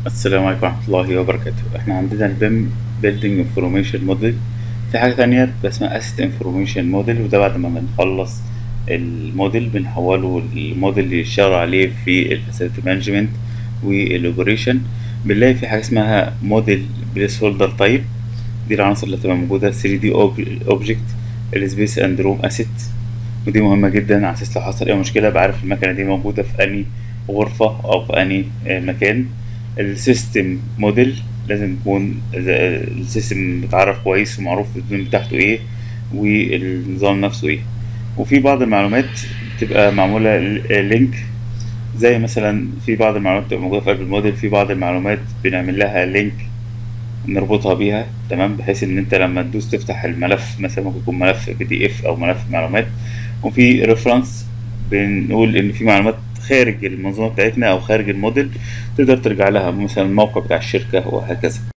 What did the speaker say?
السلام عليكم ورحمة الله وبركاته احنا عندنا البيم بيلدينج انفورميشن موديل في حاجة تانية اسمها اسيت انفورميشن موديل وده بعد ما بنخلص الموديل بنحوله الموديل اللي يشتغل عليه في الفاسيلتي مانجمنت والاوبريشن بنلاقي في حاجة اسمها موديل بليس هولدر تايب دي العناصر اللي هتبقى موجودة 3 دي اوبجكت السبيس اند روم اسيت ودي مهمة جدا على اساس لو حصل اي مشكلة بعرف المكنة دي موجودة في انهي غرفة او في انهي مكان السيستم موديل لازم يكون السيستم متعرف كويس ومعروف الزون بتاعته ايه والنظام نفسه ايه وفي بعض المعلومات بتبقى معمولة لينك زي مثلا في بعض المعلومات بتبقى موجودة في قلب الموديل في بعض المعلومات بنعمل لها لينك نربطها بيها تمام بحيث ان انت لما تدوس تفتح الملف مثلا ممكن يكون ملف بي دي اف او ملف معلومات وفي ريفرنس بنقول ان في معلومات خارج المنظومه بتاعتنا او خارج الموديل تقدر ترجع لها مثلا الموقع بتاع الشركه وهكذا